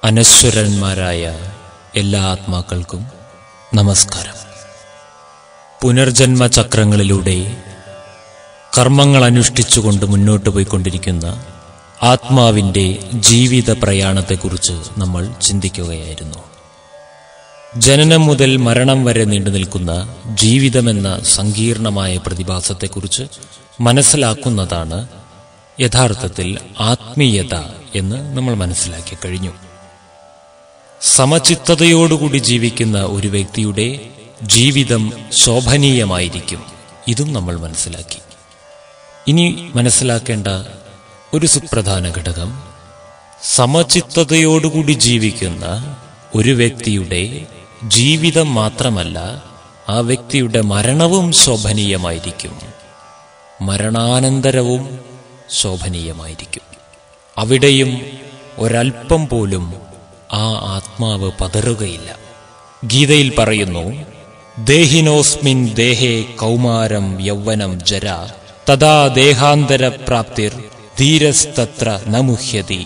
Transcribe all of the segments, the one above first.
അനശ്വരന്മാരായ എല്ലാ ആത്മാക്കൾക്കും നമസ്കാരം പുനർജന്മ ചക്രങ്ങളിലൂടെ കർമ്മങ്ങൾ അനുഷ്ഠിച്ചുകൊണ്ട് മുന്നോട്ട് പോയിക്കൊണ്ടിരിക്കുന്ന ആത്മാവിൻ്റെ ജീവിത പ്രയാണത്തെക്കുറിച്ച് നമ്മൾ ചിന്തിക്കുകയായിരുന്നു ജനനം മുതൽ മരണം വരെ നീണ്ടു നിൽക്കുന്ന ജീവിതമെന്ന സങ്കീർണമായ പ്രതിഭാസത്തെക്കുറിച്ച് മനസ്സിലാക്കുന്നതാണ് യഥാർത്ഥത്തിൽ ആത്മീയത എന്ന് നമ്മൾ മനസ്സിലാക്കി കഴിഞ്ഞു സമചിത്തതയോടുകൂടി ജീവിക്കുന്ന ഒരു വ്യക്തിയുടെ ജീവിതം ശോഭനീയമായിരിക്കും ഇതും നമ്മൾ മനസ്സിലാക്കി ഇനി മനസ്സിലാക്കേണ്ട ഒരു സുപ്രധാന ഘടകം സമചിത്തതയോടുകൂടി ജീവിക്കുന്ന ഒരു വ്യക്തിയുടെ ജീവിതം മാത്രമല്ല ആ വ്യക്തിയുടെ മരണവും ശോഭനീയമായിരിക്കും മരണാനന്തരവും ശോഭനീയമായിരിക്കും അവിടെയും ഒരൽപ്പം പോലും ആ ആത്മാവ് പതറുകയില്ല ഗീതയിൽ പറയുന്നു ദേഹിനോസ്മിൻ ദേഹേ കൗമാരം യൗവനം ജര തഥാ ദേഹാന്തര പ്രാപ്തിർ ധീരസ്തത്ര നമുഹ്യതി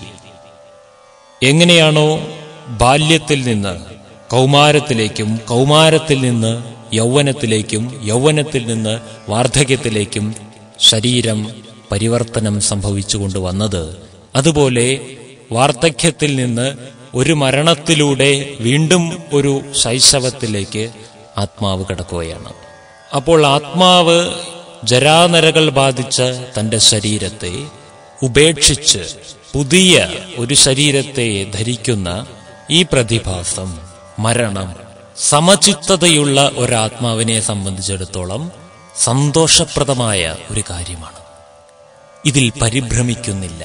എങ്ങനെയാണോ ബാല്യത്തിൽ നിന്ന് കൗമാരത്തിലേക്കും കൗമാരത്തിൽ നിന്ന് യൗവനത്തിലേക്കും യൗവനത്തിൽ നിന്ന് വാർദ്ധക്യത്തിലേക്കും ശരീരം പരിവർത്തനം സംഭവിച്ചുകൊണ്ട് വന്നത് അതുപോലെ വാർദ്ധക്യത്തിൽ നിന്ന് ഒരു മരണത്തിലൂടെ വീണ്ടും ഒരു ശൈശവത്തിലേക്ക് ആത്മാവ് കടക്കുകയാണ് അപ്പോൾ ആത്മാവ് ജരാനരകൾ ബാധിച്ച തന്റെ ശരീരത്തെ ഉപേക്ഷിച്ച് പുതിയ ഒരു ശരീരത്തെ ധരിക്കുന്ന ഈ പ്രതിഭാസം മരണം സമചിത്തതയുള്ള ഒരാത്മാവിനെ സംബന്ധിച്ചിടത്തോളം സന്തോഷപ്രദമായ ഒരു കാര്യമാണ് ഇതിൽ പരിഭ്രമിക്കുന്നില്ല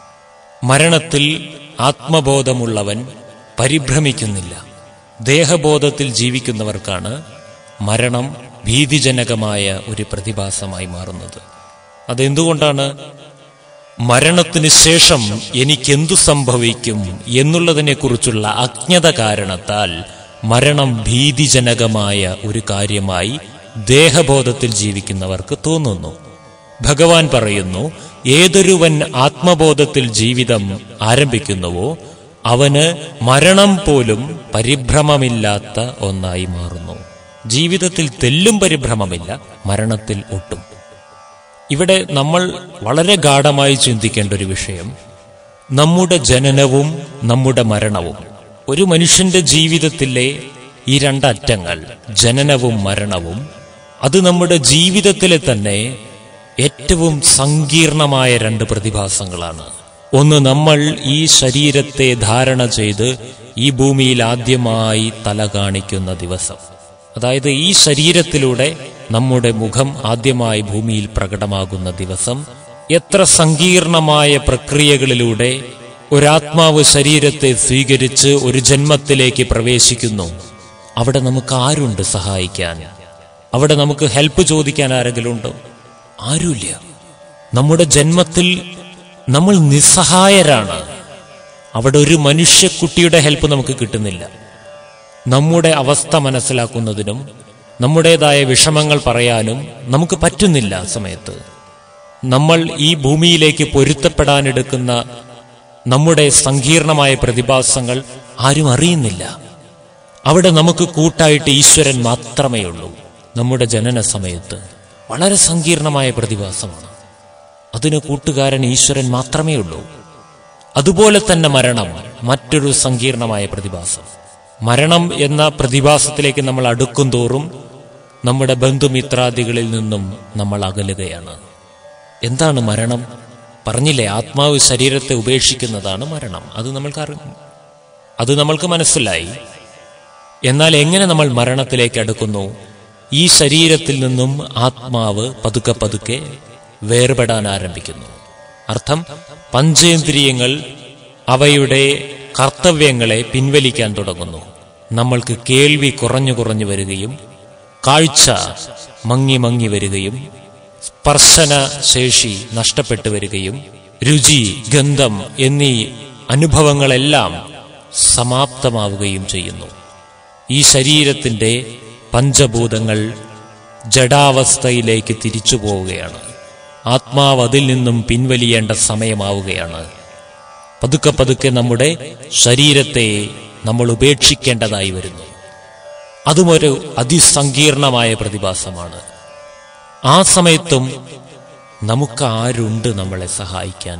മരണത്തിൽ ആത്മബോധമുള്ളവൻ പരിഭ്രമിക്കുന്നില്ല ദേഹബോധത്തിൽ ജീവിക്കുന്നവർക്കാണ് മരണം ഭീതിജനകമായ ഒരു പ്രതിഭാസമായി മാറുന്നത് അതെന്തുകൊണ്ടാണ് മരണത്തിന് ശേഷം എനിക്കെന്തു സംഭവിക്കും എന്നുള്ളതിനെക്കുറിച്ചുള്ള അജ്ഞത കാരണത്താൽ മരണം ഭീതിജനകമായ ഒരു കാര്യമായി ദേഹബോധത്തിൽ ജീവിക്കുന്നവർക്ക് തോന്നുന്നു ഭഗവാൻ പറയുന്നു ഏതൊരുവൻ ആത്മബോധത്തിൽ ജീവിതം ആരംഭിക്കുന്നുവോ അവന് മരണം പോലും പരിഭ്രമമില്ലാത്ത ഒന്നായി മാറുന്നു ജീവിതത്തിൽ തെല്ലും പരിഭ്രമമില്ല മരണത്തിൽ ഒട്ടും ഇവിടെ നമ്മൾ വളരെ ഗാഠമായി ചിന്തിക്കേണ്ട ഒരു വിഷയം നമ്മുടെ ജനനവും നമ്മുടെ മരണവും ഒരു മനുഷ്യന്റെ ജീവിതത്തിലെ ഈ രണ്ടറ്റങ്ങൾ ജനനവും മരണവും അത് നമ്മുടെ ജീവിതത്തിലെ തന്നെ ഏറ്റവും സങ്കീർണമായ രണ്ട് പ്രതിഭാസങ്ങളാണ് ഒന്ന് നമ്മൾ ഈ ശരീരത്തെ ധാരണ ചെയ്ത് ഈ ഭൂമിയിൽ ആദ്യമായി തല കാണിക്കുന്ന ദിവസം അതായത് ഈ ശരീരത്തിലൂടെ നമ്മുടെ മുഖം ആദ്യമായി ഭൂമിയിൽ പ്രകടമാകുന്ന ദിവസം എത്ര സങ്കീർണമായ പ്രക്രിയകളിലൂടെ ഒരാത്മാവ് ശരീരത്തെ സ്വീകരിച്ച് ഒരു ജന്മത്തിലേക്ക് പ്രവേശിക്കുന്നു അവിടെ നമുക്ക് ആരുണ്ട് സഹായിക്കാൻ അവിടെ നമുക്ക് ഹെൽപ്പ് ചോദിക്കാൻ ആരെങ്കിലും ഉണ്ടോ ആരുമില്ല നമ്മുടെ ജന്മത്തിൽ നമ്മൾ നിസ്സഹായരാണ് അവിടെ ഒരു മനുഷ്യക്കുട്ടിയുടെ ഹെൽപ്പ് നമുക്ക് കിട്ടുന്നില്ല നമ്മുടെ അവസ്ഥ മനസ്സിലാക്കുന്നതിനും നമ്മുടേതായ വിഷമങ്ങൾ പറയാനും നമുക്ക് പറ്റുന്നില്ല ആ സമയത്ത് നമ്മൾ ഈ ഭൂമിയിലേക്ക് പൊരുത്തപ്പെടാനെടുക്കുന്ന നമ്മുടെ സങ്കീർണമായ പ്രതിഭാസങ്ങൾ ആരും അറിയുന്നില്ല അവിടെ നമുക്ക് കൂട്ടായിട്ട് ഈശ്വരൻ മാത്രമേ ഉള്ളൂ നമ്മുടെ ജനന സമയത്ത് വളരെ സങ്കീർണമായ പ്രതിഭാസമാണ് അതിന് കൂട്ടുകാരൻ ഈശ്വരൻ മാത്രമേ ഉള്ളൂ അതുപോലെ തന്നെ മരണം മറ്റൊരു സങ്കീർണമായ പ്രതിഭാസം മരണം എന്ന പ്രതിഭാസത്തിലേക്ക് നമ്മൾ അടുക്കും തോറും നമ്മുടെ ബന്ധുമിത്രാദികളിൽ നിന്നും നമ്മൾ അകലുകയാണ് എന്താണ് മരണം പറഞ്ഞില്ലേ ആത്മാവ് ശരീരത്തെ ഉപേക്ഷിക്കുന്നതാണ് മരണം അത് നമ്മൾക്ക് അറിയും അത് നമ്മൾക്ക് മനസ്സിലായി എന്നാൽ എങ്ങനെ നമ്മൾ മരണത്തിലേക്ക് അടുക്കുന്നു ഈ ശരീരത്തിൽ നിന്നും ആത്മാവ് പതുക്കെ പതുക്കെ വേർപെടാൻ ആരംഭിക്കുന്നു അർത്ഥം പഞ്ചേന്ദ്രിയങ്ങൾ അവയുടെ കർത്തവ്യങ്ങളെ പിൻവലിക്കാൻ തുടങ്ങുന്നു നമ്മൾക്ക് കേൾവി കുറഞ്ഞു കുറഞ്ഞു വരികയും കാഴ്ച മങ്ങി മങ്ങി വരികയും സ്പർശന ശേഷി നഷ്ടപ്പെട്ടു വരികയും രുചി ഗന്ധം എന്നീ അനുഭവങ്ങളെല്ലാം സമാപ്തമാവുകയും ചെയ്യുന്നു ഈ ശരീരത്തിന്റെ പഞ്ചഭൂതങ്ങൾ ജഡാവസ്ഥയിലേക്ക് തിരിച്ചു പോവുകയാണ് ആത്മാവ് അതിൽ നിന്നും പിൻവലിയേണ്ട സമയമാവുകയാണ് പതുക്കെ പതുക്കെ നമ്മുടെ ശരീരത്തെ നമ്മൾ ഉപേക്ഷിക്കേണ്ടതായി വരുന്നു അതുമൊരു അതിസങ്കീർണമായ പ്രതിഭാസമാണ് ആ സമയത്തും നമുക്ക് ആരുണ്ട് നമ്മളെ സഹായിക്കാൻ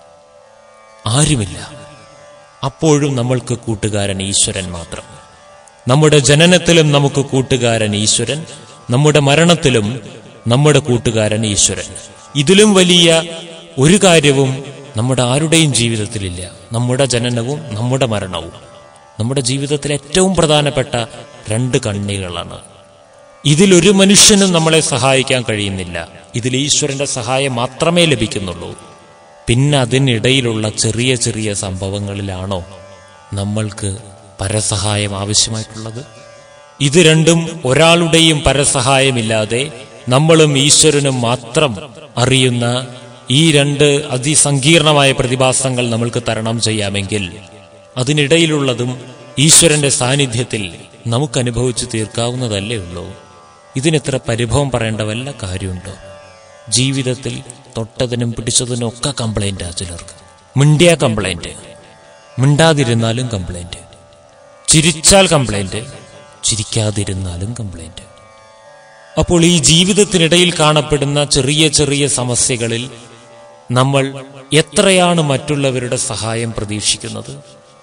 ആരുമില്ല അപ്പോഴും നമ്മൾക്ക് കൂട്ടുകാരൻ ഈശ്വരൻ മാത്രം നമ്മുടെ ജനനത്തിലും നമുക്ക് കൂട്ടുകാരൻ ഈശ്വരൻ നമ്മുടെ മരണത്തിലും നമ്മുടെ കൂട്ടുകാരൻ ഈശ്വരൻ ഇതിലും വലിയ ഒരു കാര്യവും നമ്മുടെ ആരുടെയും ജീവിതത്തിലില്ല നമ്മുടെ ജനനവും നമ്മുടെ മരണവും നമ്മുടെ ജീവിതത്തിലെ ഏറ്റവും പ്രധാനപ്പെട്ട രണ്ട് കണ്ണികളാണ് ഇതിലൊരു മനുഷ്യനും നമ്മളെ സഹായിക്കാൻ കഴിയുന്നില്ല ഇതിൽ ഈശ്വരന്റെ സഹായം മാത്രമേ ലഭിക്കുന്നുള്ളൂ പിന്നെ അതിനിടയിലുള്ള ചെറിയ ചെറിയ സംഭവങ്ങളിലാണോ നമ്മൾക്ക് പരസഹായം ആവശ്യമായിട്ടുള്ളത് ഇത് രണ്ടും ഒരാളുടെയും പരസഹായമില്ലാതെ നമ്മളും ഈശ്വരനും മാത്രം അറിയുന്ന ഈ രണ്ട് അതിസങ്കീർണമായ പ്രതിഭാസങ്ങൾ നമ്മൾക്ക് തരണം ചെയ്യാമെങ്കിൽ അതിനിടയിലുള്ളതും ഈശ്വരന്റെ സാന്നിധ്യത്തിൽ നമുക്ക് അനുഭവിച്ചു തീർക്കാവുന്നതല്ലേ ഉള്ളൂ ഇതിനെത്ര പരിഭവം പറയേണ്ട വല്ല കാര്യമുണ്ടോ ജീവിതത്തിൽ തൊട്ടതിനും പിടിച്ചതിനും ഒക്കെ കംപ്ലൈന്റാ ചിലർക്ക് മിണ്ടിയ കംപ്ലൈന്റ് മിണ്ടാതിരുന്നാലും കംപ്ലൈന്റ് ചിരിച്ചാൽ കംപ്ലൈന്റ് ചിരിക്കാതിരുന്നാലും കംപ്ലൈന്റ് അപ്പോൾ ഈ ജീവിതത്തിനിടയിൽ കാണപ്പെടുന്ന ചെറിയ ചെറിയ സമസ്യകളിൽ നമ്മൾ എത്രയാണ് മറ്റുള്ളവരുടെ സഹായം പ്രതീക്ഷിക്കുന്നത്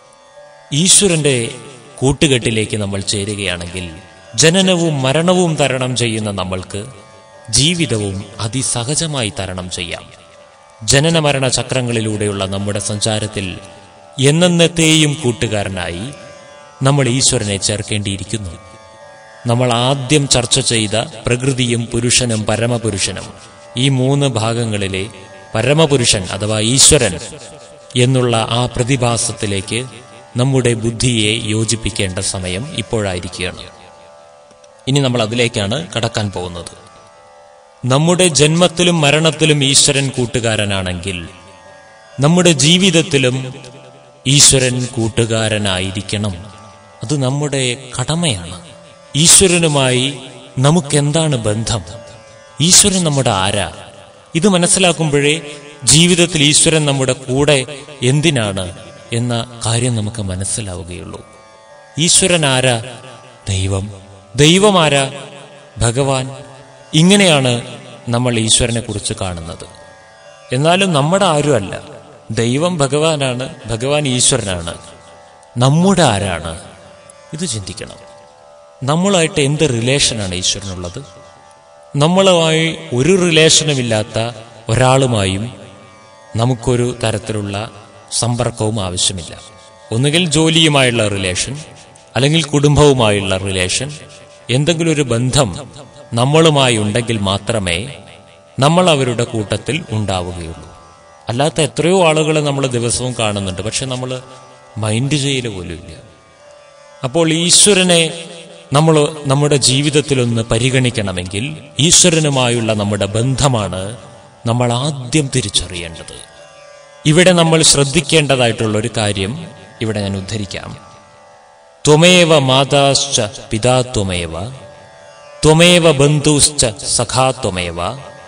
ഈശ്വരന്റെ കൂട്ടുകെട്ടിലേക്ക് നമ്മൾ ചേരുകയാണെങ്കിൽ ജനനവും മരണവും തരണം ചെയ്യുന്ന നമ്മൾക്ക് ജീവിതവും അതിസഹജമായി തരണം ചെയ്യാം ജനന മരണ ചക്രങ്ങളിലൂടെയുള്ള നമ്മുടെ സഞ്ചാരത്തിൽ എന്നന്നത്തെയും കൂട്ടുകാരനായി നമ്മൾ ഈശ്വരനെ ചേർക്കേണ്ടിയിരിക്കുന്നു നമ്മൾ ആദ്യം ചർച്ച ചെയ്ത പ്രകൃതിയും പുരുഷനും പരമപുരുഷനും ഈ മൂന്ന് ഭാഗങ്ങളിലെ പരമപുരുഷൻ അഥവാ ഈശ്വരൻ എന്നുള്ള ആ പ്രതിഭാസത്തിലേക്ക് നമ്മുടെ ബുദ്ധിയെ യോജിപ്പിക്കേണ്ട സമയം ഇപ്പോഴായിരിക്കുകയാണ് ഇനി നമ്മൾ അതിലേക്കാണ് കടക്കാൻ പോകുന്നത് നമ്മുടെ ജന്മത്തിലും മരണത്തിലും ഈശ്വരൻ കൂട്ടുകാരനാണെങ്കിൽ നമ്മുടെ ജീവിതത്തിലും ഈശ്വരൻ കൂട്ടുകാരനായിരിക്കണം അത് നമ്മുടെ കടമയാണ് ഈശ്വരനുമായി നമുക്കെന്താണ് ബന്ധം ഈശ്വരൻ നമ്മുടെ ആരാ ഇത് മനസ്സിലാക്കുമ്പോഴേ ജീവിതത്തിൽ ഈശ്വരൻ നമ്മുടെ കൂടെ എന്തിനാണ് എന്ന കാര്യം നമുക്ക് മനസ്സിലാവുകയുള്ളൂ ഈശ്വരൻ ആരാ ദൈവം ദൈവം ആരാ ഭഗവാൻ ഇങ്ങനെയാണ് നമ്മൾ ഈശ്വരനെ കുറിച്ച് കാണുന്നത് എന്നാലും നമ്മുടെ ആരുമല്ല ദൈവം ഭഗവാനാണ് ഭഗവാൻ ഈശ്വരനാണ് നമ്മുടെ ആരാണ് ഇത് ചിന്തിക്കണം നമ്മളായിട്ട് എന്ത് റിലേഷനാണ് ഈശ്വരനുള്ളത് നമ്മളുമായി ഒരു റിലേഷനുമില്ലാത്ത ഒരാളുമായും നമുക്കൊരു തരത്തിലുള്ള സമ്പർക്കവും ആവശ്യമില്ല ഒന്നുകിൽ ജോലിയുമായുള്ള റിലേഷൻ അല്ലെങ്കിൽ കുടുംബവുമായുള്ള റിലേഷൻ എന്തെങ്കിലും ഒരു ബന്ധം നമ്മളുമായി ഉണ്ടെങ്കിൽ മാത്രമേ നമ്മൾ അവരുടെ കൂട്ടത്തിൽ ഉണ്ടാവുകയുള്ളൂ അല്ലാത്ത എത്രയോ ആളുകളെ നമ്മൾ ദിവസവും കാണുന്നുണ്ട് പക്ഷെ നമ്മൾ മൈൻഡ് ചെയ്യൽ പോലുമില്ല അപ്പോൾ ഈശ്വരനെ നമ്മൾ നമ്മുടെ ജീവിതത്തിലൊന്ന് പരിഗണിക്കണമെങ്കിൽ ഈശ്വരനുമായുള്ള നമ്മുടെ ബന്ധമാണ് നമ്മൾ ആദ്യം തിരിച്ചറിയേണ്ടത് ഇവിടെ നമ്മൾ ശ്രദ്ധിക്കേണ്ടതായിട്ടുള്ള ഒരു കാര്യം ഇവിടെ ഞാൻ ഉദ്ധരിക്കാം ത്വമേവ മാതാശ്ച പിതാ ത്വമേവ ത്വമേവ ബന്ധുശ്ച സഖാ ത്വമേവ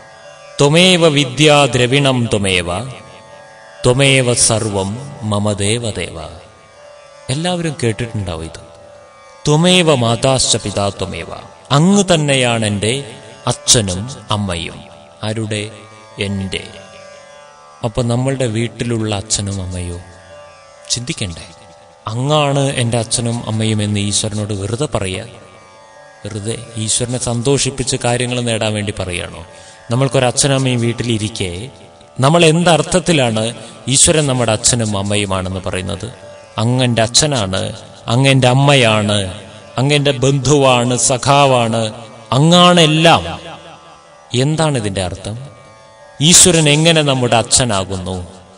ത്വമേവ വിദ്യാദ്രവിണം ത്വമേവ ത്വമേവ സർവം മമ ദേവദേവ എല്ലാവരും കേട്ടിട്ടുണ്ടാവും ഇത് ത്വമേവ മാതാശ്ച പിതാ ത്വമേവ അങ്ങ് തന്നെയാണ് എൻ്റെ അച്ഛനും അമ്മയും ആരുടെ എൻ്റെ അപ്പൊ നമ്മളുടെ വീട്ടിലുള്ള അച്ഛനും അമ്മയോ ചിന്തിക്കണ്ടേ അങ്ങാണ് എൻ്റെ അച്ഛനും അമ്മയും എന്ന് ഈശ്വരനോട് വെറുതെ പറയുക വെറുതെ ഈശ്വരനെ സന്തോഷിപ്പിച്ച് കാര്യങ്ങൾ നേടാൻ വേണ്ടി പറയുകയാണോ നമ്മൾക്കൊരു അച്ഛനും അമ്മയും വീട്ടിലിരിക്കെ നമ്മൾ എന്തർത്ഥത്തിലാണ് ഈശ്വരൻ നമ്മുടെ അച്ഛനും അമ്മയുമാണെന്ന് പറയുന്നത് അങ്ങൻ്റെ അച്ഛനാണ് അങ്ങൻ്റെ അമ്മയാണ് അങ്ങൻ്റെ ബന്ധുവാണ് സഖാവാണ് അങ്ങാണ് എല്ലാം എന്താണ് ഇതിന്റെ അർത്ഥം ഈശ്വരൻ എങ്ങനെ നമ്മുടെ അച്ഛനാകുന്നു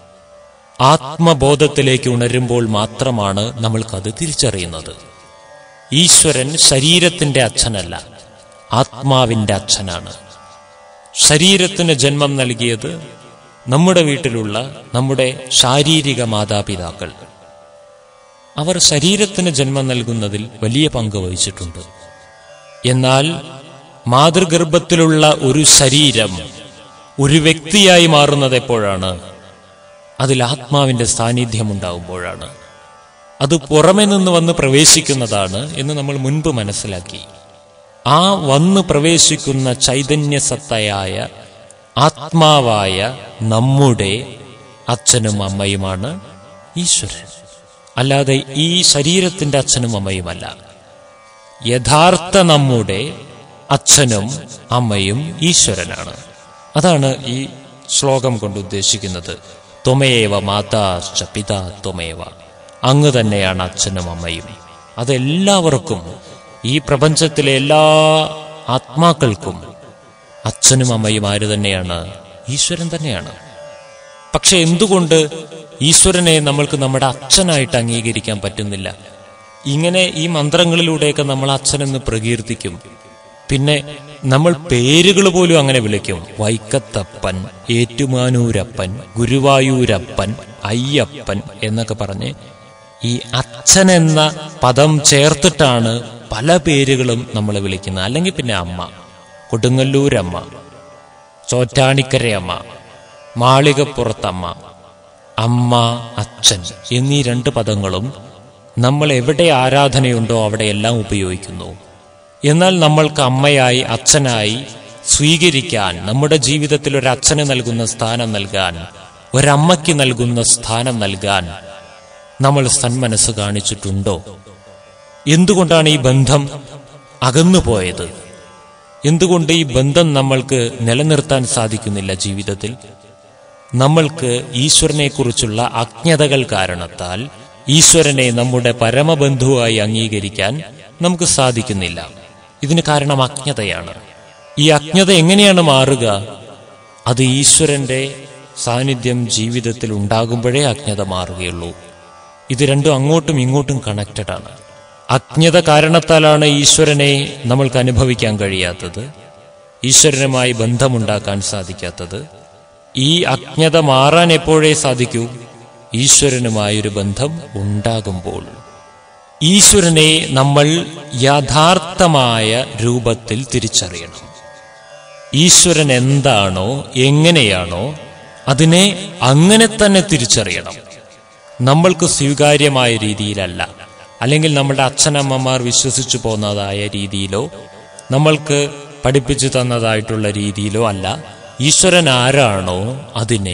ആത്മബോധത്തിലേക്ക് ഉണരുമ്പോൾ മാത്രമാണ് നമ്മൾക്കത് തിരിച്ചറിയുന്നത് ഈശ്വരൻ ശരീരത്തിന്റെ അച്ഛനല്ല ആത്മാവിന്റെ അച്ഛനാണ് ശരീരത്തിന് ജന്മം നൽകിയത് നമ്മുടെ വീട്ടിലുള്ള നമ്മുടെ ശാരീരിക മാതാപിതാക്കൾ അവർ ശരീരത്തിന് ജന്മം നൽകുന്നതിൽ വലിയ പങ്ക് വഹിച്ചിട്ടുണ്ട് എന്നാൽ മാതൃഗർഭത്തിലുള്ള ഒരു ശരീരം ഒരു വ്യക്തിയായി മാറുന്നത് എപ്പോഴാണ് അതിൽ ആത്മാവിന്റെ സാന്നിധ്യം ഉണ്ടാകുമ്പോഴാണ് അത് പുറമെ നിന്ന് വന്ന് പ്രവേശിക്കുന്നതാണ് എന്ന് നമ്മൾ മുൻപ് മനസ്സിലാക്കി ആ വന്ന് പ്രവേശിക്കുന്ന ചൈതന്യസത്തയായ ആത്മാവായ നമ്മുടെ അച്ഛനും അമ്മയുമാണ് ഈശ്വരൻ അല്ലാതെ ഈ ശരീരത്തിന്റെ അച്ഛനും അമ്മയുമല്ല യഥാർത്ഥ നമ്മുടെ അച്ഛനും അമ്മയും ഈശ്വരനാണ് അതാണ് ഈ ശ്ലോകം കൊണ്ട് ഉദ്ദേശിക്കുന്നത് ത്വമേവ മാതാശ്ച പിതാ ത്വമേവ അങ്ങ് തന്നെയാണ് അച്ഛനും അമ്മയും അതെല്ലാവർക്കും ഈ പ്രപഞ്ചത്തിലെ എല്ലാ ആത്മാക്കൾക്കും അച്ഛനും അമ്മയും ആര് തന്നെയാണ് ഈശ്വരൻ തന്നെയാണ് പക്ഷെ എന്തുകൊണ്ട് ഈശ്വരനെ നമ്മൾക്ക് നമ്മുടെ അച്ഛനായിട്ട് അംഗീകരിക്കാൻ പറ്റുന്നില്ല ഇങ്ങനെ ഈ മന്ത്രങ്ങളിലൂടെയൊക്കെ നമ്മൾ അച്ഛനെന്ന് പ്രകീർത്തിക്കും പിന്നെ നമ്മൾ പേരുകൾ പോലും അങ്ങനെ വിളിക്കും വൈക്കത്തപ്പൻ ഏറ്റുമാനൂരപ്പൻ ഗുരുവായൂരപ്പൻ അയ്യപ്പൻ എന്നൊക്കെ പറഞ്ഞ് ഈ അച്ഛൻ എന്ന പദം ചേർത്തിട്ടാണ് പല പേരുകളും നമ്മൾ വിളിക്കുന്നത് അല്ലെങ്കിൽ പിന്നെ അമ്മ കൊടുങ്ങല്ലൂരമ്മ ചോറ്റാണിക്കരയമ്മ മാളികപ്പുറത്തമ്മ അമ്മ അച്ഛൻ എന്നീ രണ്ട് പദങ്ങളും നമ്മൾ എവിടെ ആരാധനയുണ്ടോ അവിടെയെല്ലാം ഉപയോഗിക്കുന്നു എന്നാൽ നമ്മൾക്ക് അമ്മയായി അച്ഛനായി സ്വീകരിക്കാൻ നമ്മുടെ ജീവിതത്തിൽ ഒരു അച്ഛന് നൽകുന്ന സ്ഥാനം നൽകാൻ ഒരമ്മയ്ക്ക് നൽകുന്ന സ്ഥാനം നൽകാൻ നമ്മൾ സന്മനസ് കാണിച്ചിട്ടുണ്ടോ എന്തുകൊണ്ടാണ് ഈ ബന്ധം അകന്നുപോയത് എന്തുകൊണ്ട് ഈ ബന്ധം നമ്മൾക്ക് നിലനിർത്താൻ സാധിക്കുന്നില്ല ജീവിതത്തിൽ നമ്മൾക്ക് ഈശ്വരനെക്കുറിച്ചുള്ള അജ്ഞതകൾ കാരണത്താൽ ഈശ്വരനെ നമ്മുടെ പരമബന്ധുവായി അംഗീകരിക്കാൻ നമുക്ക് സാധിക്കുന്നില്ല ഇതിന് കാരണം അജ്ഞതയാണ് ഈ അജ്ഞത എങ്ങനെയാണ് മാറുക അത് ഈശ്വരന്റെ സാന്നിധ്യം ജീവിതത്തിൽ ഉണ്ടാകുമ്പോഴേ അജ്ഞത മാറുകയുള്ളൂ ഇത് രണ്ടും അങ്ങോട്ടും ഇങ്ങോട്ടും കണക്റ്റഡ് ആണ് അജ്ഞത കാരണത്താലാണ് ഈശ്വരനെ നമ്മൾക്ക് അനുഭവിക്കാൻ കഴിയാത്തത് ഈശ്വരനുമായി ബന്ധമുണ്ടാക്കാൻ സാധിക്കാത്തത് ഈ അജ്ഞത മാറാൻ എപ്പോഴേ സാധിക്കൂ ഈശ്വരനുമായൊരു ബന്ധം ഉണ്ടാകുമ്പോൾ ഈശ്വരനെ നമ്മൾ യഥാർത്ഥമായ രൂപത്തിൽ തിരിച്ചറിയണം ഈശ്വരൻ എന്താണോ എങ്ങനെയാണോ അതിനെ അങ്ങനെ തന്നെ തിരിച്ചറിയണം നമ്മൾക്ക് സ്വീകാര്യമായ രീതിയിലല്ല അല്ലെങ്കിൽ നമ്മുടെ അച്ഛനമ്മമാർ വിശ്വസിച്ചു പോന്നതായ രീതിയിലോ നമ്മൾക്ക് പഠിപ്പിച്ചു തന്നതായിട്ടുള്ള രീതിയിലോ അല്ല ഈശ്വരൻ ആരാണോ അതിനെ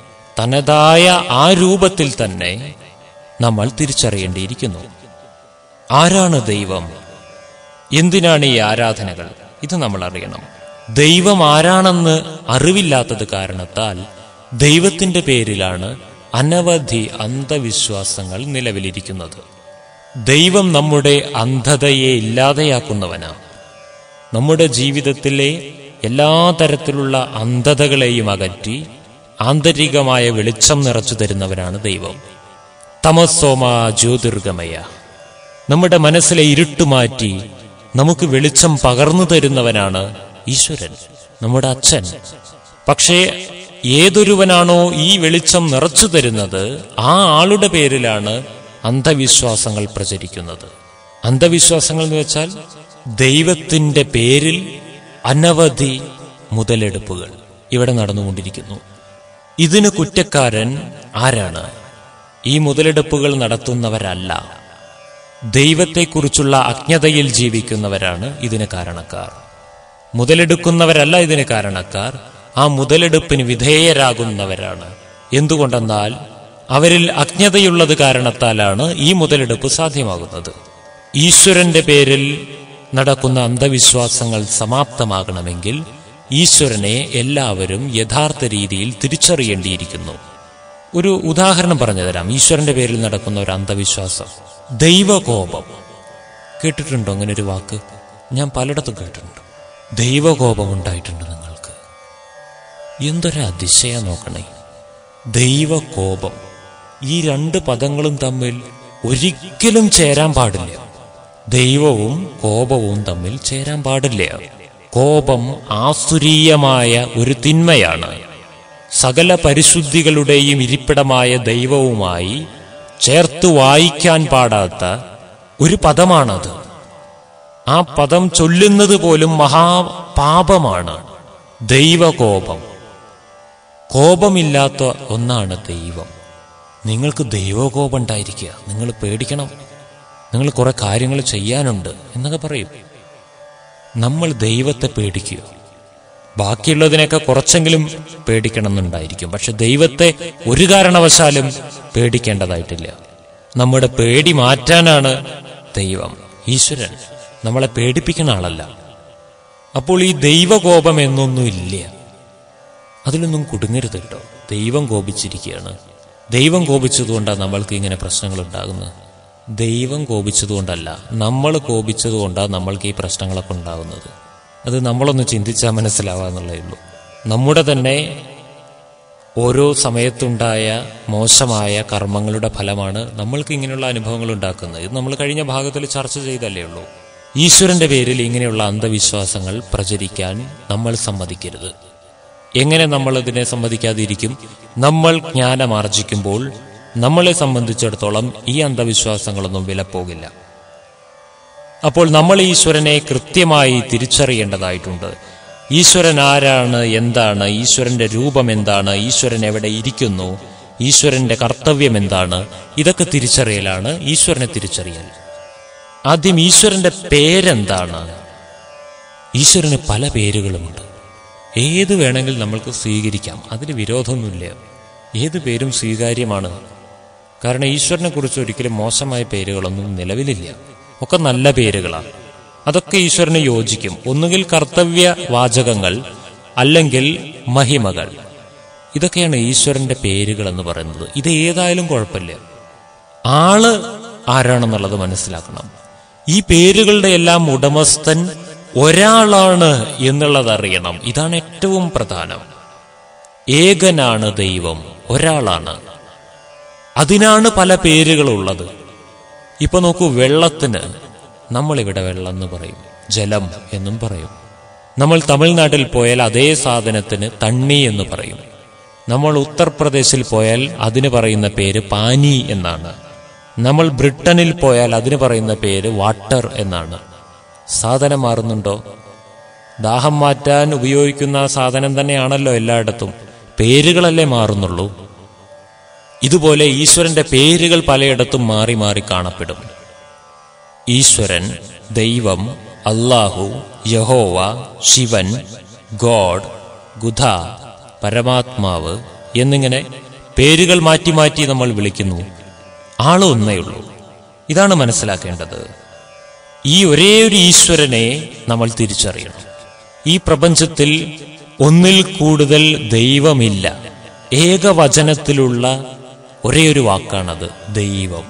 തനതായ ആ രൂപത്തിൽ തന്നെ നമ്മൾ തിരിച്ചറിയേണ്ടിയിരിക്കുന്നു ആരാണ് ദൈവം എന്തിനാണ് ഈ ആരാധനകൾ ഇത് നമ്മൾ അറിയണം ദൈവം ആരാണെന്ന് അറിവില്ലാത്തത് കാരണത്താൽ ദൈവത്തിന്റെ പേരിലാണ് അനവധി അന്ധവിശ്വാസങ്ങൾ നിലവിലിരിക്കുന്നത് ദൈവം നമ്മുടെ അന്ധതയെ ഇല്ലാതെയാക്കുന്നവനാണ് നമ്മുടെ ജീവിതത്തിലെ എല്ലാ തരത്തിലുള്ള അന്ധതകളെയും അകറ്റി ആന്തരികമായ വെളിച്ചം നിറച്ചു തരുന്നവനാണ് ദൈവം തമസോമ ജ്യോതിർഗമയ നമ്മുടെ മനസ്സിലെ ഇരുട്ട് മാറ്റി നമുക്ക് വെളിച്ചം പകർന്നു തരുന്നവനാണ് ഈശ്വരൻ നമ്മുടെ അച്ഛൻ പക്ഷേ ഏതൊരുവനാണോ ഈ വെളിച്ചം നിറച്ചു തരുന്നത് ആ ആളുടെ പേരിലാണ് അന്ധവിശ്വാസങ്ങൾ പ്രചരിക്കുന്നത് അന്ധവിശ്വാസങ്ങൾ എന്ന് വെച്ചാൽ ദൈവത്തിന്റെ പേരിൽ അനവധി മുതലെടുപ്പുകൾ ഇവിടെ നടന്നുകൊണ്ടിരിക്കുന്നു ഇതിന് കുറ്റക്കാരൻ ആരാണ് ഈ മുതലെടുപ്പുകൾ നടത്തുന്നവരല്ല ദൈവത്തെക്കുറിച്ചുള്ള അജ്ഞതയിൽ ജീവിക്കുന്നവരാണ് ഇതിന് കാരണക്കാർ മുതലെടുക്കുന്നവരല്ല ഇതിന് കാരണക്കാർ ആ മുതലെടുപ്പിന് വിധേയരാകുന്നവരാണ് എന്തുകൊണ്ടെന്നാൽ അവരിൽ അജ്ഞതയുള്ളത് കാരണത്താലാണ് ഈ മുതലെടുപ്പ് സാധ്യമാകുന്നത് ഈശ്വരന്റെ പേരിൽ നടക്കുന്ന അന്ധവിശ്വാസങ്ങൾ സമാപ്തമാകണമെങ്കിൽ ഈശ്വരനെ എല്ലാവരും യഥാർത്ഥ രീതിയിൽ തിരിച്ചറിയേണ്ടിയിരിക്കുന്നു ഒരു ഉദാഹരണം പറഞ്ഞു തരാം ഈശ്വരന്റെ പേരിൽ നടക്കുന്ന ഒരു അന്ധവിശ്വാസം ദൈവകോപം കേട്ടിട്ടുണ്ടോ അങ്ങനെ ഒരു വാക്ക് ഞാൻ പലയിടത്തും കേട്ടിട്ടുണ്ട് ദൈവകോപം ഉണ്ടായിട്ടുണ്ട് നിങ്ങൾക്ക് എന്തൊരു അതിശയ നോക്കണേ ദൈവകോപം ഈ രണ്ട് പദങ്ങളും തമ്മിൽ ഒരിക്കലും ചേരാൻ പാടില്ല ദൈവവും കോപവും തമ്മിൽ ചേരാൻ പാടില്ല കോപം ആസുരീയമായ ഒരു തിന്മയാണ് സകല പരിശുദ്ധികളുടെയും ഇരിപ്പിടമായ ദൈവവുമായി ചേർത്ത് വായിക്കാൻ പാടാത്ത ഒരു പദമാണത് ആ പദം ചൊല്ലുന്നത് പോലും മഹാപാപമാണ് ദൈവകോപം കോപമില്ലാത്ത ഒന്നാണ് ദൈവം നിങ്ങൾക്ക് ദൈവകോപം ഉണ്ടായിരിക്കുക നിങ്ങൾ പേടിക്കണം നിങ്ങൾ കുറെ കാര്യങ്ങൾ ചെയ്യാനുണ്ട് എന്നൊക്കെ പറയും നമ്മൾ ദൈവത്തെ പേടിക്കുക ബാക്കിയുള്ളതിനൊക്കെ കുറച്ചെങ്കിലും പേടിക്കണം എന്നുണ്ടായിരിക്കും പക്ഷെ ദൈവത്തെ ഒരു കാരണവശാലും പേടിക്കേണ്ടതായിട്ടില്ല നമ്മുടെ പേടി മാറ്റാനാണ് ദൈവം ഈശ്വരൻ നമ്മളെ പേടിപ്പിക്കുന്ന ആളല്ല അപ്പോൾ ഈ ദൈവകോപം എന്നൊന്നുമില്ല അതിലൊന്നും കുടുങ്ങരുത് കേട്ടോ ദൈവം കോപിച്ചിരിക്കുകയാണ് ദൈവം കോപിച്ചതുകൊണ്ടാണ് നമ്മൾക്ക് ഇങ്ങനെ പ്രശ്നങ്ങൾ ഉണ്ടാകുന്നത് ദൈവം കോപിച്ചതുകൊണ്ടല്ല നമ്മൾ കോപിച്ചതുകൊണ്ടാണ് നമ്മൾക്ക് ഈ പ്രശ്നങ്ങളൊക്കെ ഉണ്ടാകുന്നത് അത് നമ്മളൊന്ന് ചിന്തിച്ചാൽ മനസ്സിലാവാന്നുള്ളേ ഉള്ളൂ നമ്മുടെ തന്നെ ഓരോ സമയത്തുണ്ടായ മോശമായ കർമ്മങ്ങളുടെ ഫലമാണ് നമ്മൾക്ക് ഇങ്ങനെയുള്ള അനുഭവങ്ങൾ ഉണ്ടാക്കുന്നത് ഇത് നമ്മൾ കഴിഞ്ഞ ഭാഗത്തിൽ ചർച്ച ചെയ്തല്ലേ ഉള്ളൂ ഈശ്വരന്റെ പേരിൽ ഇങ്ങനെയുള്ള അന്ധവിശ്വാസങ്ങൾ പ്രചരിക്കാൻ നമ്മൾ സമ്മതിക്കരുത് എങ്ങനെ നമ്മൾ ഇതിനെ സമ്മതിക്കാതിരിക്കും നമ്മൾ ജ്ഞാനമാർജിക്കുമ്പോൾ നമ്മളെ സംബന്ധിച്ചിടത്തോളം ഈ അന്ധവിശ്വാസങ്ങളൊന്നും വിലപ്പോകില്ല അപ്പോൾ നമ്മൾ ഈശ്വരനെ കൃത്യമായി തിരിച്ചറിയേണ്ടതായിട്ടുണ്ട് ഈശ്വരൻ ആരാണ് എന്താണ് ഈശ്വരന്റെ രൂപം എന്താണ് ഈശ്വരൻ എവിടെ ഇരിക്കുന്നു ഈശ്വരന്റെ കർത്തവ്യം എന്താണ് ഇതൊക്കെ തിരിച്ചറിയലാണ് ഈശ്വരനെ തിരിച്ചറിയൽ ആദ്യം ഈശ്വരന്റെ പേരെന്താണ് ഈശ്വരന് പല പേരുകളുമുണ്ട് ഏത് വേണമെങ്കിൽ നമ്മൾക്ക് സ്വീകരിക്കാം അതിന് വിരോധമൊന്നുമില്ല ഏത് പേരും സ്വീകാര്യമാണ് കാരണം ഈശ്വരനെ കുറിച്ച് ഒരിക്കലും മോശമായ പേരുകളൊന്നും നിലവിലില്ല ഒക്കെ നല്ല പേരുകളാണ് അതൊക്കെ ഈശ്വരന് യോജിക്കും ഒന്നുകിൽ കർത്തവ്യ വാചകങ്ങൾ അല്ലെങ്കിൽ മഹിമകൾ ഇതൊക്കെയാണ് ഈശ്വരന്റെ പേരുകൾ എന്ന് പറയുന്നത് ഇത് ഏതായാലും കുഴപ്പമില്ല ആള് ആരാണെന്നുള്ളത് മനസ്സിലാക്കണം ഈ പേരുകളുടെ എല്ലാം ഉടമസ്ഥൻ ഒരാളാണ് എന്നുള്ളത് അറിയണം ഇതാണ് ഏറ്റവും പ്രധാനം ഏകനാണ് ദൈവം ഒരാളാണ് അതിനാണ് പല പേരുകളുള്ളത് ഇപ്പൊ നോക്കൂ വെള്ളത്തിന് നമ്മളിവിടെ വെള്ളം എന്ന് പറയും ജലം എന്നും പറയും നമ്മൾ തമിഴ്നാട്ടിൽ പോയാൽ അതേ സാധനത്തിന് തണ്ണി എന്ന് പറയും നമ്മൾ ഉത്തർപ്രദേശിൽ പോയാൽ അതിന് പറയുന്ന പേര് പാനി എന്നാണ് നമ്മൾ ബ്രിട്ടനിൽ പോയാൽ അതിന് പറയുന്ന പേര് വാട്ടർ എന്നാണ് സാധനം മാറുന്നുണ്ടോ ദാഹം മാറ്റാൻ ഉപയോഗിക്കുന്ന ആ സാധനം തന്നെയാണല്ലോ എല്ലായിടത്തും പേരുകളല്ലേ മാറുന്നുള്ളൂ ഇതുപോലെ ഈശ്വരന്റെ പേരുകൾ പലയിടത്തും മാറി മാറി കാണപ്പെടും ഈശ്വരൻ ദൈവം അല്ലാഹു യഹോവ ശിവൻ ഗോഡ് ഗുധ പരമാത്മാവ് എന്നിങ്ങനെ പേരുകൾ മാറ്റി മാറ്റി നമ്മൾ വിളിക്കുന്നു ആള് ഒന്നേ ഉള്ളൂ ഇതാണ് മനസ്സിലാക്കേണ്ടത് ഈ ഒരേ ഒരു ഈശ്വരനെ നമ്മൾ തിരിച്ചറിയണം ഈ പ്രപഞ്ചത്തിൽ ഒന്നിൽ കൂടുതൽ ദൈവമില്ല ഏകവചനത്തിലുള്ള ഒരേ ഒരു വാക്കാണത് ദൈവം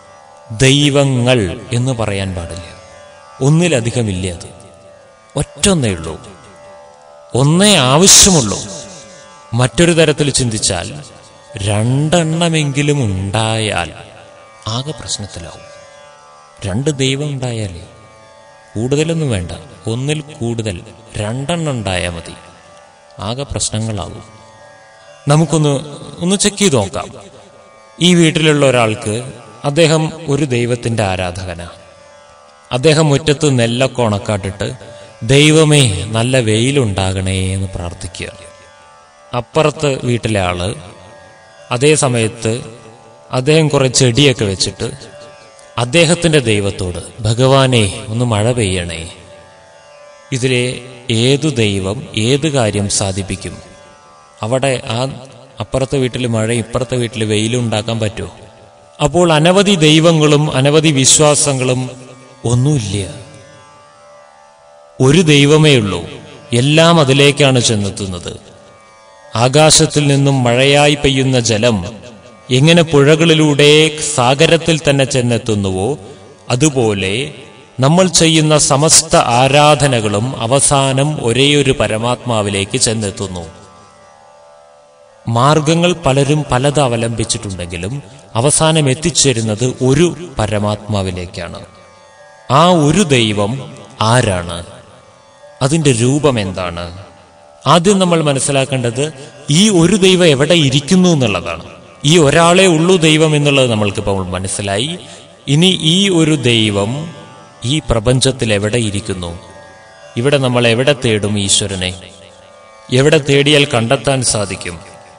ദൈവങ്ങൾ എന്ന് പറയാൻ പാടില്ല ഒന്നിലധികമില്ല അത് ഒറ്റൊന്നേ ഉള്ളൂ ഒന്നേ ആവശ്യമുള്ളൂ മറ്റൊരു തരത്തിൽ ചിന്തിച്ചാൽ രണ്ടെണ്ണമെങ്കിലും ഉണ്ടായാൽ ആകെ പ്രശ്നത്തിലാവും രണ്ട് ദൈവം ഉണ്ടായാലേ കൂടുതലൊന്നും വേണ്ട ഒന്നിൽ കൂടുതൽ രണ്ടെണ്ണം ഉണ്ടായാൽ മതി ആകെ പ്രശ്നങ്ങളാവും നമുക്കൊന്ന് ഒന്ന് ചെക്ക് ചെയ്ത് നോക്കാം ഈ വീട്ടിലുള്ള ഒരാൾക്ക് അദ്ദേഹം ഒരു ദൈവത്തിന്റെ ആരാധകനാണ് അദ്ദേഹം മുറ്റത്ത് നെല്ലൊക്കെ ഉണക്കാട്ടിട്ട് ദൈവമേ നല്ല വെയിലുണ്ടാകണേ എന്ന് പ്രാർത്ഥിക്കുക അപ്പുറത്ത് വീട്ടിലെ ആള് അതേ സമയത്ത് അദ്ദേഹം കുറെ ചെടിയൊക്കെ വെച്ചിട്ട് അദ്ദേഹത്തിന്റെ ദൈവത്തോട് ഭഗവാനെ ഒന്ന് മഴ പെയ്യണേ ഇതിലെ ഏതു ദൈവം ഏത് കാര്യം സാധിപ്പിക്കും അവിടെ ആ അപ്പുറത്തെ വീട്ടിൽ മഴ ഇപ്പുറത്തെ വീട്ടിൽ വെയിലും ഉണ്ടാക്കാൻ പറ്റുമോ അപ്പോൾ അനവധി ദൈവങ്ങളും അനവധി വിശ്വാസങ്ങളും ഒന്നുമില്ല ഒരു ദൈവമേ ഉള്ളൂ എല്ലാം അതിലേക്കാണ് ചെന്നെത്തുന്നത് ആകാശത്തിൽ നിന്നും മഴയായി പെയ്യുന്ന ജലം എങ്ങനെ പുഴകളിലൂടെ സാഗരത്തിൽ തന്നെ ചെന്നെത്തുന്നുവോ അതുപോലെ നമ്മൾ ചെയ്യുന്ന സമസ്ത ആരാധനകളും അവസാനം ഒരേയൊരു പരമാത്മാവിലേക്ക് ചെന്നെത്തുന്നു മാർഗങ്ങൾ പലരും പലത് അവലംബിച്ചിട്ടുണ്ടെങ്കിലും അവസാനം എത്തിച്ചേരുന്നത് ഒരു പരമാത്മാവിലേക്കാണ് ആ ഒരു ദൈവം ആരാണ് അതിന്റെ രൂപം എന്താണ് ആദ്യം നമ്മൾ മനസ്സിലാക്കേണ്ടത് ഈ ഒരു ദൈവം എവിടെ ഇരിക്കുന്നു എന്നുള്ളതാണ് ഈ ഒരാളെ ഉള്ളൂ ദൈവം എന്നുള്ളത് നമ്മൾക്കിപ്പോൾ മനസ്സിലായി ഇനി ഈ ഒരു ദൈവം ഈ പ്രപഞ്ചത്തിൽ എവിടെ ഇരിക്കുന്നു ഇവിടെ നമ്മൾ എവിടെ തേടും ഈശ്വരനെ എവിടെ തേടിയാൽ കണ്ടെത്താൻ സാധിക്കും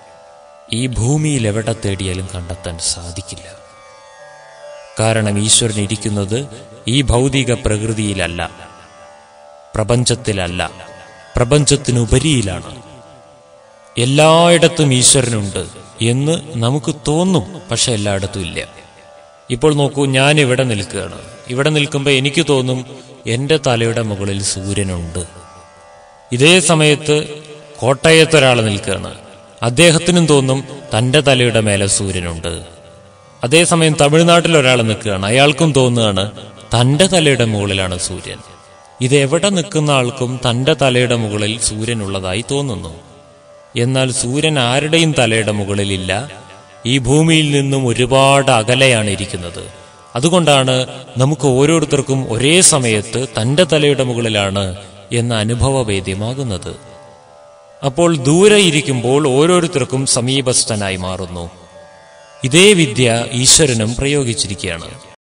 ഈ ഭൂമിയിൽ എവിടെ തേടിയാലും കണ്ടെത്താൻ സാധിക്കില്ല കാരണം ഈശ്വരൻ ഇരിക്കുന്നത് ഈ ഭൗതിക പ്രകൃതിയിലല്ല പ്രപഞ്ചത്തിലല്ല പ്രപഞ്ചത്തിനുപരിയിലാണ് എല്ലായിടത്തും ഈശ്വരനുണ്ട് എന്ന് നമുക്ക് തോന്നും പക്ഷെ എല്ലായിടത്തും ഇല്ല ഇപ്പോൾ നോക്കൂ ഞാൻ ഇവിടെ നിൽക്കുകയാണ് ഇവിടെ നിൽക്കുമ്പോൾ എനിക്ക് തോന്നും എൻ്റെ തലയുടെ മുകളിൽ സൂര്യനുണ്ട് ഇതേ സമയത്ത് കോട്ടയത്തൊരാൾ നിൽക്കുകയാണ് അദ്ദേഹത്തിനും തോന്നും തൻ്റെ തലയുടെ മേലെ സൂര്യനുണ്ട് അതേസമയം തമിഴ്നാട്ടിൽ ഒരാൾ നിൽക്കുകയാണ് അയാൾക്കും തോന്നുകയാണ് തൻ്റെ തലയുടെ മുകളിലാണ് സൂര്യൻ ഇത് എവിടെ നിൽക്കുന്ന ആൾക്കും തൻ്റെ തലയുടെ മുകളിൽ സൂര്യൻ ഉള്ളതായി തോന്നുന്നു എന്നാൽ സൂര്യൻ ആരുടെയും തലയുടെ മുകളിലില്ല ഈ ഭൂമിയിൽ നിന്നും ഒരുപാട് അകലെയാണ് ഇരിക്കുന്നത് അതുകൊണ്ടാണ് നമുക്ക് ഓരോരുത്തർക്കും ഒരേ സമയത്ത് തൻ്റെ തലയുടെ മുകളിലാണ് എന്ന അനുഭവവേദ്യമാകുന്നത് അപ്പോൾ ദൂരെ ഇരിക്കുമ്പോൾ ഓരോരുത്തർക്കും സമീപസ്ഥനായി മാറുന്നു ഇതേ വിദ്യ ഈശ്വരനും പ്രയോഗിച്ചിരിക്കുകയാണ്